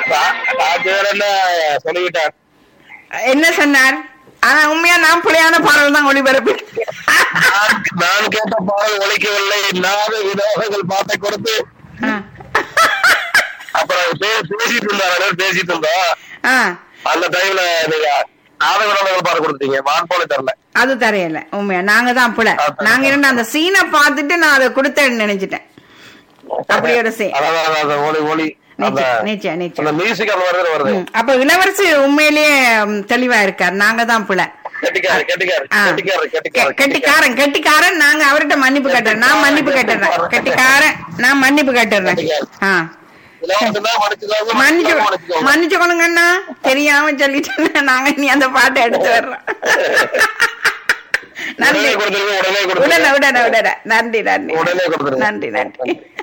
ரா- ராஜேந்திரன் என்ன சொல்லிவிட்டார் என்ன சொன்னார் ஆனா உண்மையா நான் பிள்ளையான பாடல் தான் ஒளிபரப்பு நான் நான் கேட்ட பாடல் ஒழிக்கவில்லை நாத வினோதங்கள் பாட்டை கொடுத்து ஆ. அப்புறம் பே- பேசிட்டு இருந்தாங்க பேசிட்டு இருந்தோம் ஆ, அந்த டைம்ல நீங்க நாத வினோதங்கள் பாட்டு கொடுத்தீங்க வான் போல தெரியல அது தரையில உண்மையா நாங்க தான் பிள்ளை அதான். நாங்க இரண்டு அந்த சீனை பார்த்துட்டு நான் அதை கொடுத்தேன்னு நினைச்சிட்டேன் அப்படி ஒரு scene. அதான் அதான், அதான் ஒளி ஒளி அந்த நிச்சயம் நிச்சயம் அந்த நிச்சயம் மியூசிக் அந்த மாதிரி வருது ம், அப்ப இளவரசி உண்மையிலேயே ம், தெளிவா இருக்கார் நாங்க தான் பிள்ளை கெட்டிக்காரு கெட்டிக்காரு ஆ. கெட்டிக்காரு கெட்டிக்காரு கெ- கெட்டிக்காரன் கெட்டிக்காரன் நாங்க அவர்கிட்ட மன்னிப்பு கட்டுறேன் நான் மன்னிப்பு கட்டுறேன் கெட்டிக்காரன் நான் மன்னிப்பு கட்டுறேன் ஆ இலவசம்னா மன்னிச்சுக்கோங்க, மன்னிச்சு மன்னிச்சுக்கோங்க. மன்னிச்சுக்கணுங்கண்ணா தெரியாம சொல்லிட்டேன் நாங்க இனி அந்த பாட்டை எடுத்து வர்றோம் நன்றி உடனே கொடுத்துருங்க உடனே உடனே கொடுத்துருங்க உடனே உடனே நன்றி நன்றி உடனே கொடுத்துருங்க நன்றி நன்றி